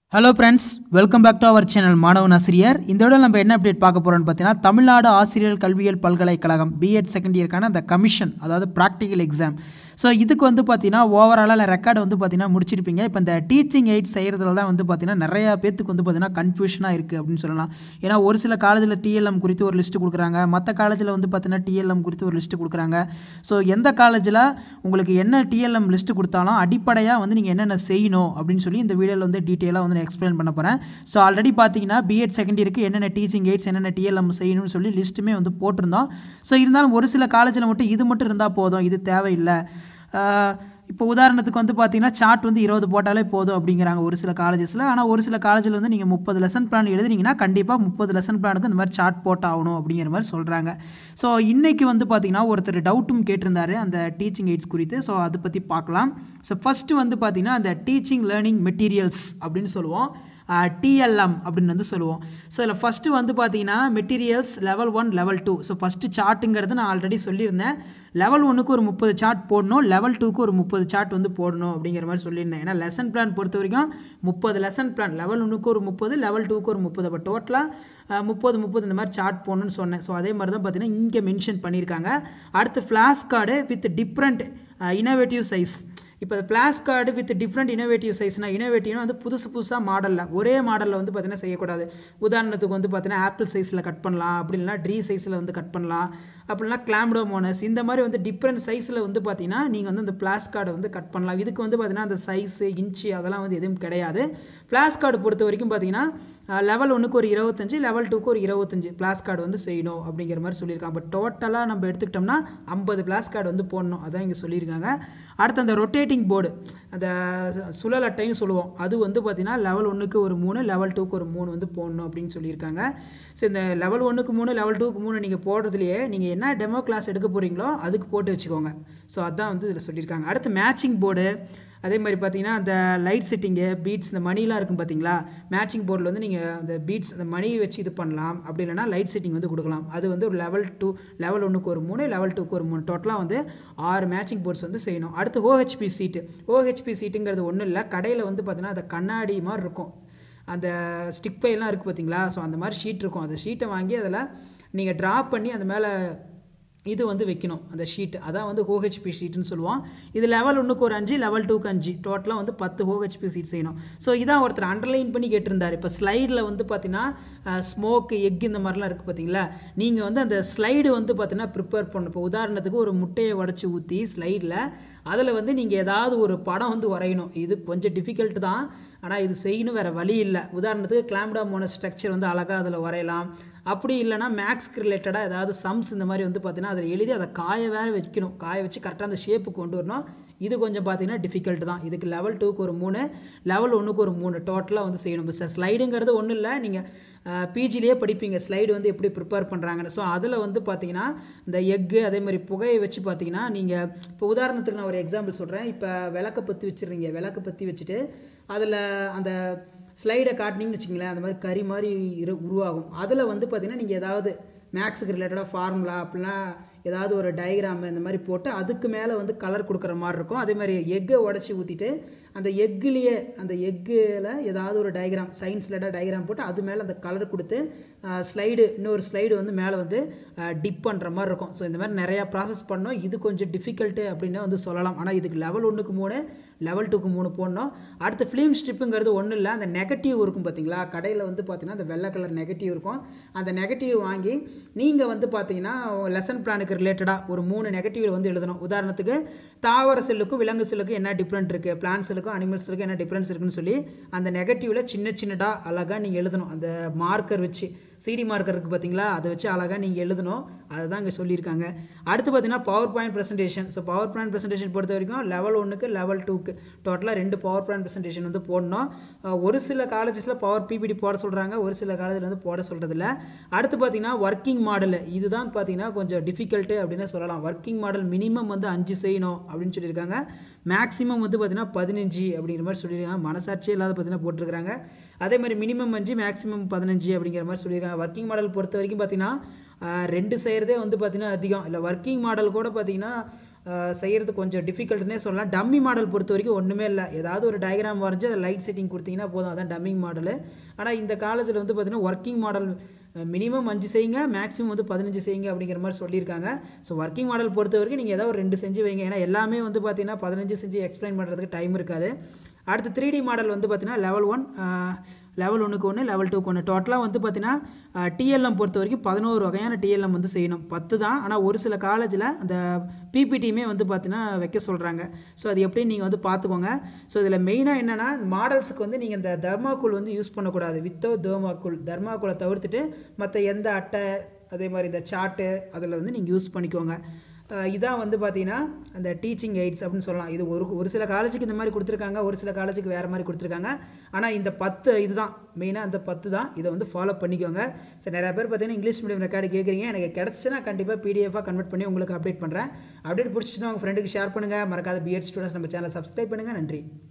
hello friends welcome back to our channel மாணவன் ஆசிரியர் இந்த விட நம்ம என்ன அப்டேட் பார்க்க போகிறோம்னு பார்த்தீங்கன்னா தமிழ்நாடு ஆசிரியர் கல்வியியல் பல்கலைக்கழகம் பிஎட் செகண்ட் இயர்க்கான அந்த கமிஷன் அதாவது ப்ராக்டிக்கல் எக்ஸாம் ஸோ இதுக்கு வந்து பார்த்தீங்கன்னா ஓவராலாக ரெக்கார்டு வந்து பார்த்தீங்கன்னா முடிச்சிருப்பீங்க இப்போ இந்த டீச்சிங் எய்ட் செய்கிறதுல தான் வந்து பார்த்தீங்கன்னா நிறையா பேத்துக்கு வந்து பார்த்தீங்கன்னா கன்ஃபியூஷனாக இருக்குது அப்படின்னு சொல்லலாம் ஏன்னா ஒரு சில காலேஜில் டிஎல்எம் குறித்து ஒரு லிஸ்ட்டு கொடுக்குறாங்க மற்ற காலேஜில் வந்து பார்த்தீங்கன்னா டிஎல்எம் குறித்து ஒரு லிஸ்ட்டு கொடுக்குறாங்க ஸோ எந்த காலேஜில் உங்களுக்கு என்ன டிஎல்எம் லிஸ்ட்டு கொடுத்தாலும் அடிப்படையாக வந்து நீங்கள் என்னென்ன செய்யணும் அப்படின்னு சொல்லி இந்த வீடியோவில் வந்து டீட்டெயிலாக வந்து நான் எக்ஸ்பிளைன் பண்ண போகிறேன் ஸோ ஆல்ரெடி பார்த்தீங்கன்னா பிஎட் செகண்ட் இயருக்கு என்னென்ன டீச்சிங் எய்ட்ஸ் என்னென்ன டிஎல்எம் செய்யணும்னு சொல்லி லிஸ்ட்டுமே வந்து போட்டிருந்தோம் ஸோ இருந்தாலும் ஒரு சில காலேஜில் மட்டும் இது மட்டும் இருந்தால் போதும் இது தேவையில்லை ஆஹ் இப்போ உதாரணத்துக்கு வந்து பார்த்தீங்கன்னா சார்ட் வந்து இருபது போட்டாலே போதும் அப்படிங்கிறாங்க ஒரு சில காலேஜஸில் ஆனால் ஒரு சில காலேஜில் வந்து நீங்கள் முப்பது லெசன் பிளான் எழுதுனீங்கன்னா கண்டிப்பாக முப்பது லெசன் பிளானுக்கு இந்த மாதிரி சார்ட் போட்டாகணும் அப்படிங்கிற மாதிரி சொல்கிறாங்க ஸோ இன்னைக்கு வந்து பார்த்தீங்கன்னா ஒருத்தர் டவுட்டும் கேட்டிருந்தாரு அந்த டீச்சிங் எய்ட்ஸ் குறித்து ஸோ அதை பற்றி பார்க்கலாம் ஸோ ஃபஸ்ட்டு வந்து பார்த்தீங்கன்னா அந்த டீச்சிங் லேர்னிங் மெட்டீரியல்ஸ் அப்படின்னு சொல்லுவோம் டிஎல்எம் அப்படின்னு வந்து சொல்லுவோம் ஸோ இதில் ஃபஸ்ட்டு வந்து பார்த்தீங்கன்னா materials level one level two so first சார்ட்டுங்கிறது நான் ஆல்ரெடி சொல்லியிருந்தேன் லெவல் ஒன்றுக்கு ஒரு முப்பது சார்ட் போடணும் லெவல் டூக்கு ஒரு முப்பது சார்ட் வந்து போடணும் அப்படிங்கிற மாதிரி சொல்லியிருந்தேன் ஏன்னா லெசன் பிளான் பொறுத்த வரைக்கும் முப்பது லெசன் பிளான் லெவல் ஒன்றுக்கு ஒரு முப்பது லெவல் டூக்கு ஒரு முப்பது அப்போ டோட்டலாக முப்பது முப்பது இந்த மாதிரி சார்ட் போடணும்னு சொன்னேன் ஸோ அதே மாதிரி தான் பார்த்தீங்கன்னா இங்கே மென்ஷன் பண்ணியிருக்காங்க அடுத்து flash card with different innovative size இப்போ flash card with different innovative சைஸ்னால் இனோவேட்டிவ்னா வந்து புதுசு புதுசாக மாடலில் ஒரே மாடலில் வந்து பார்த்தீங்கன்னா செய்யக்கூடாது உதாரணத்துக்கு வந்து பார்த்தீங்கன்னா ஆப்பிள் சைஸில் கட் பண்ணலாம் அப்படி இல்லைனா ட்ரீ சைஸில் வந்து கட் பண்ணலாம் அப்படின்னா கிளாம்டோமோனஸ் இந்த மாதிரி வந்து டிஃப்ரெண்ட் சைஸில் வந்து பார்த்தீங்கன்னா நீங்கள் வந்து அந்த பிளாஸ் கார்டை வந்து கட் பண்ணலாம் இதுக்கு வந்து பார்த்தீங்கன்னா அந்த சைஸு இன்ச்சு அதெல்லாம் வந்து எதுவும் கிடையாது பிளாஸ் கார்டு பொறுத்த வரைக்கும் பார்த்தீங்கன்னா லெவல் ஒன்றுக்கு ஒரு இருபத்தஞ்சு லெவல் டூக்கு ஒரு இருபத்தஞ்சு பிளாஸ் கார்டு வந்து செய்யணும் அப்படிங்கிற மாதிரி சொல்லியிருக்காங்க பட் டோட்டலாக நம்ம எடுத்துக்கிட்டோம்னா ஐம்பது பிளாஸ் கார்டு வந்து போடணும் அதான் இங்கே சொல்லியிருக்காங்க அடுத்து அந்த ரொட்டேட்டிங் போர்டு அந்த சுழல் அட்டைன்னு சொல்லுவோம் அது வந்து பார்த்தீங்கன்னா லெவல் ஒன்றுக்கு ஒரு மூணு லெவல் டூக்கு ஒரு மூணு வந்து போடணும் அப்படின்னு சொல்லியிருக்காங்க ஸோ இந்த லெவல் ஒன்றுக்கு மூணு லெவல் டூக்கு மூணு நீங்கள் போடுறதுலையே நீங்கள் என்ன டெமோ கிளாஸ் எடுக்க போகிறீங்களோ அதுக்கு போட்டு வச்சுக்கோங்க ஸோ அதான் வந்து இதில் சொல்லியிருக்காங்க அடுத்து மேட்சிங் போர்டு அதே மாதிரி பார்த்தீங்கன்னா அந்த லைட் செட்டிங்கு பீட்ஸ் இந்த மணிலாம் இருக்கும் பார்த்தீங்களா மேட்சிங் போர்டில் வந்து நீங்கள் அந்த பீட்ஸ் அந்த மணி வச்சு இது பண்ணலாம் அப்படி இல்லைனா லைட் செட்டிங் வந்து கொடுக்கலாம் அது வந்து ஒரு லெவல் டூ லெவல் ஒன்றுக்கு ஒரு மூணு லெவல் டூக்கு ஒரு மூணு டோட்டலாக வந்து ஆறு மேட்சிங் போர்ட்ஸ் வந்து செய்யணும் அடுத்து ஓஹெச்பி சீட்டு ஓஹெச்பி சீட்டுங்கிறது ஒன்றும் இல்லை கடையில் வந்து பார்த்தீங்கன்னா அந்த கண்ணாடி மாதிரி இருக்கும் அந்த ஸ்டிக் பையெல்லாம் இருக்குது பார்த்தீங்களா ஸோ அந்த மாதிரி ஷீட் இருக்கும் அந்த ஷீட்டை வாங்கி அதில் நீங்கள் ட்ரா பண்ணி அந்த மேலே இது வந்து வைக்கணும் அந்த ஷீட் அதான் வந்து ஹோஹெச்பி ஷீட்னு சொல்லுவோம் இது லெவல் ஒன்றுக்கு ஒரு அஞ்சு லெவல் டூக்கு அஞ்சு டோட்டலாக வந்து பத்து ஹோஹெச்பி ஷீட் செய்யணும் ஸோ இதான் ஒருத்தர் அண்டர்லைன் பண்ணி கேட்டிருந்தார் இப்போ ஸ்லைடில் வந்து பார்த்தீங்கன்னா ஸ்மோக் எக் இந்த மாதிரிலாம் இருக்குது பார்த்தீங்களா நீங்கள் வந்து அந்த ஸ்லைடு வந்து பார்த்தீங்கன்னா ப்ரிப்பேர் பண்ணணும் இப்போ உதாரணத்துக்கு ஒரு முட்டையை உடச்சி ஊற்றி ஸ்லைடில் அதில் வந்து நீங்கள் ஏதாவது ஒரு படம் வந்து வரையணும் இது கொஞ்சம் டிஃபிகல்ட் தான் ஆனால் இது செய்யணும் வேறு வழி இல்லை உதாரணத்துக்கு கிளாம்டா மோன ஸ்ட்ரக்சர் வந்து அழகாக அதில் வரையலாம் அப்படி இல்லைனா மேக்ஸ்க்கு ரிலேட்டடாக ஏதாவது சம்ஸ் இந்த மாதிரி வந்து பார்த்தீங்கன்னா அதில் எழுதி அதை காய வேறு வைக்கணும் காய வச்சு கரெக்டாக அந்த ஷேப்பு கொண்டு வரணும் இது கொஞ்சம் பார்த்தீங்கன்னா டிஃபிகல்ட் தான் இதுக்கு லெவல் டூக்கு ஒரு மூணு லெவல் ஒன்றுக்கு ஒரு மூணு டோட்டலாக வந்து செய்யணும் இப்போ ஸ்லைடுங்கிறது ஒன்றும் இல்லை நீங்கள் பிஜிலேயே படிப்பீங்க ஸ்லைடு வந்து எப்படி ப்ரிப்பேர் பண்ணுறாங்கன்னு ஸோ அதில் வந்து பார்த்தீங்கன்னா இந்த எக்கு அதே மாதிரி புகையை வச்சு பார்த்தீங்கன்னா நீங்கள் இப்போ உதாரணத்துக்கு நான் ஒரு எக்ஸாம்பிள் சொல்கிறேன் இப்போ விளக்க பற்றி வச்சுருங்க விளக்க பற்றி வச்சுட்டு அதில் அந்த ஸ்லைடை காட்டினீங்கன்னு வச்சிங்களேன் அந்த மாதிரி கறி மாதிரி இரு உருவாகும் அதில் வந்து பார்த்தீங்கன்னா நீங்கள் ஏதாவது மேக்ஸுக்கு ரிலேட்டடாக ஃபார்முலா அப்படின்னா ஏதாவது ஒரு டயக்ராம் இந்த மாதிரி போட்டு அதுக்கு மேலே வந்து கலர் கொடுக்குற மாதிரி இருக்கும் அதே மாதிரி எக்கை உடச்சி ஊற்றிட்டு அந்த எக்குலேயே அந்த எக்கில் ஏதாவது ஒரு டயக்ராம் சயின்ஸ் ரிலேட்டாக டயக்ராம் போட்டு அது மேலே அந்த கலர் கொடுத்து ஸ்லைடு இன்னொரு ஸ்லைடு வந்து மேலே வந்து டிப் பண்ணுற மாதிரி இருக்கும் ஸோ இந்த மாதிரி நிறையா ப்ராசஸ் பண்ணோம் இது கொஞ்சம் டிஃபிகல்ட்டு அப்படின்னு வந்து சொல்லலாம் ஆனால் இதுக்கு லெவல் ஒன்றுக்கு மூணு லெவல் டூக்கு மூணு போடணும் அடுத்து ஃபிலிம் ஸ்ட்ரிப்புங்கிறது ஒன்றும் இல்லை அந்த நெகட்டிவ் இருக்கும் பார்த்தீங்களா கடையில் வந்து பார்த்தீங்கன்னா அந்த வெள்ளை கலர் நெகட்டிவ் இருக்கும் அந்த நெகட்டிவ் வாங்கி நீங்கள் வந்து பார்த்தீங்கன்னா லெசன் பிளானுக்கு ரிலேட்டடாக ஒரு மூணு நெகட்டிவ் வந்து எழுதணும் உதாரணத்துக்கு தாவர செல்லுக்கும் விலங்கு செல்லுக்கும் என்ன டிஃப்ரெண்ட் இருக்குது பிளான் செல்லுக்கும் அனிமல் செல்லுக்கும் என்ன டிஃப்ரென்ஸ் இருக்குன்னு சொல்லி அந்த நெகட்டிவில் சின்ன சின்னதாக அழகாக நீங்கள் எழுதணும் அந்த மார்க்கர் வச்சு சிடி மார்க்கர் இருக்குது பார்த்தீங்களா அதை வச்சு அழகாக நீங்கள் எழுதணும் அதை தான் இங்கே சொல்லியிருக்காங்க அடுத்து பார்த்தீங்கன்னா power point presentation so power point presentation பொறுத்த வரைக்கும் லெவல் ஒன்றுக்கு லெவல் டூக்கு டோட்டலாக ரெண்டு பவர் பாயிண்ட் ப்ரெசன்டேஷன் வந்து போடணும் ஒரு சில காலேஜஸில் பவர் பிபிடி போட சொல்கிறாங்க ஒரு சில காலேஜில் வந்து போட சொல்கிறதில்ல அடுத்து பார்த்தீங்கன்னா ஒர்க்கிங் மாடல் இதுதான் பார்த்தீங்கன்னா கொஞ்சம் டிஃபிகல்ட்டு அப்படின்னு சொல்லலாம் ஒர்க்கிங் மாடல் மினிமம் வந்து அஞ்சு செய்யணும் அப்படின்னு சொல்லியிருக்காங்க மேக்ஸிமம் வந்து பார்த்தீங்கன்னா பதினஞ்சு அப்படிங்கிற மாதிரி சொல்லியிருக்காங்க மனசாட்சியே இல்லாத பார்த்தீங்கன்னா போட்டிருக்காங்க அதே மாதிரி மினிமம் அஞ்சு மேக்ஸிமம் பதினஞ்சு அப்படிங்கிற மாதிரி சொல்லியிருக்காங்க ஒர்க்கிங் மாடல் பொறுத்த வரைக்கும் பார்த்தீங்கன்னா ரெண்டு செய்கிறதே வந்து பார்த்தீங்கன்னா அதிகம் இல்லை ஒர்க்கிங் மாடல் கூட பார்த்தீங்கன்னா செய்கிறது கொஞ்சம் டிஃபிகல்ட்னே சொல்லலாம் டம்மி மாடல் பொறுத்த வரைக்கும் ஒன்றுமே இல்லை ஏதாவது ஒரு டயக்ராம் வரைஞ்சி அதை லைட் செட்டிங் கொடுத்தீங்கன்னா போதும் அதான் டம்மிங் மாடலு ஆனால் இந்த காலேஜில் வந்து பார்த்தீங்கன்னா ஒர்க்கிங் மாடல் மினிமம் அஞ்சு செய்யுங்க மேக்ஸிமம் வந்து பதினஞ்சு செய்யுங்க அப்படிங்கிற மாதிரி சொல்லியிருக்காங்க ஸோ ஒர்க்கிங் மாடல் பொறுத்த வரைக்கும் நீங்கள் ஏதாவது ஒரு ரெண்டு செஞ்சு வைங்க ஏன்னா எல்லாமே வந்து பார்த்தீங்கன்னா பதினஞ்சு செஞ்சு எக்ஸ்பிளைன் பண்ணுறதுக்கு டைம் இருக்காது அடுத்து த்ரீ டி மாடல் வந்து பார்த்தீங்கன்னா லெவல் ஒன் லெவல் ஒன்றுக்கு ஒன்று லெவல் டூக்கு ஒன்று டோட்டலாக வந்து பார்த்தீங்கன்னா டிஎல்எம் பொறுத்த வரைக்கும் பதினோரு வகையான டிஎல்எம் வந்து செய்யணும் பத்து தான் ஆனால் ஒரு சில காலேஜில் அந்த பிபிடியுமே வந்து பார்த்தீங்கன்னா வைக்க சொல்கிறாங்க ஸோ அது எப்படின்னு நீங்கள் வந்து பார்த்துக்கோங்க ஸோ இதில் மெயினாக என்னென்னா மாடல்ஸுக்கு வந்து நீங்கள் இந்த தர்மாக்குள் வந்து யூஸ் பண்ணக்கூடாது வித்தவுட் தர்மாக்குள் தர்மாக்குளை தவிர்த்துட்டு மற்ற எந்த அட்டை அதே மாதிரி இந்த சார்ட்டு அதில் வந்து நீங்கள் யூஸ் பண்ணிக்கோங்க இதான் வந்து பார்த்தீங்கன்னா அந்த டீச்சிங் எய்ட்ஸ் அப்படின்னு சொல்லலாம் இது ஒரு ஒரு சில காலேஜுக்கு இந்த மாதிரி கொடுத்துருக்காங்க ஒரு சில காலேஜுக்கு வேறு மாதிரி கொடுத்துருக்காங்க ஆனால் இந்த பத்து இதுதான் மெயினாக அந்த பத்து தான் இதை வந்து ஃபாலோ பண்ணிக்கோங்க சரி நிறைய பேர் பார்த்தீங்கன்னா இங்கிலீஷ் மீடியம் ரெக்கார்டு கேட்குறீங்க எனக்கு கிடச்சிச்சுன்னா கண்டிப்பாக பிடிஎஃபாக கன்வெர்ட் பண்ணி உங்களுக்கு அப்டேட் பண்ணுறேன் அப்டேட் பிடிச்சிச்சுன்னா உங்கள் ஃப்ரெண்டுக்கு ஷேர் பண்ணுங்கள் மறக்காத பிஎட் ஸ்டூடெண்ட்ஸ் நம்ம சேனலை சப்ஸ்கிரைப் பண்ணுங்கள் நன்றி